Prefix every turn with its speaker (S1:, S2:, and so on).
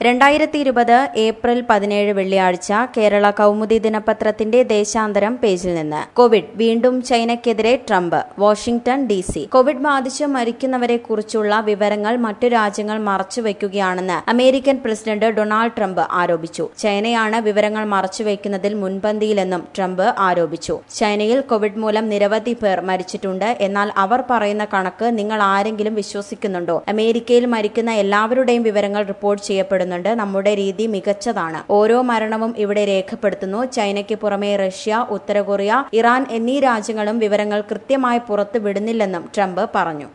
S1: രണ്ടായിരത്തി ഇരുപത് ഏപ്രിൽ പതിനേഴ് വെള്ളിയാഴ്ച കേരള കൗമുദി ദിനപത്രത്തിന്റെ ദേശാന്തരം പേജിൽ നിന്ന് കോവിഡ് വീണ്ടും ചൈനയ്ക്കെതിരെ Trump Washington D C covid ബാധിച്ച് മരിക്കുന്നവരെ കുറിച്ചുള്ള വിവരങ്ങൾ മറ്റു രാജ്യങ്ങൾ മറച്ചുവെക്കുകയാണെന്ന് അമേരിക്കൻ പ്രസിഡന്റ് ഡൊണാൾഡ് ട്രംപ് ആരോപിച്ചു ചൈനയാണ് വിവരങ്ങൾ മറച്ചുവെക്കുന്നതിൽ മുൻപന്തിയിലെന്നും ട്രംപ് ആരോപിച്ചു ചൈനയിൽ കോവിഡ് മൂലം നിരവധി പേർ മരിച്ചിട്ടുണ്ട് എന്നാൽ അവർ പറയുന്ന കണക്ക് നിങ്ങൾ ആരെങ്കിലും വിശ്വസിക്കുന്നുണ്ടോ അമേരിക്കയിൽ മരിക്കുന്ന എല്ലാവരുടെയും വിവരങ്ങൾ റിപ്പോർട്ട് ചെയ്യപ്പെടുന്നുണ്ട് നമ്മുടെ രീതി മികച്ചതാണ് ഓരോ മരണവും ഇവിടെ രേഖപ്പെടുത്തുന്നു ചൈനയ്ക്ക് പുറമെ റഷ്യ ഉത്തര കൊറിയ ഇറാൻ എന്നീ രാജ്യങ്ങളും വിവരങ്ങൾ കൃത്യമായി പുറത്തു വിടുന്നില്ലെന്നും ട്രംപ് പറഞ്ഞു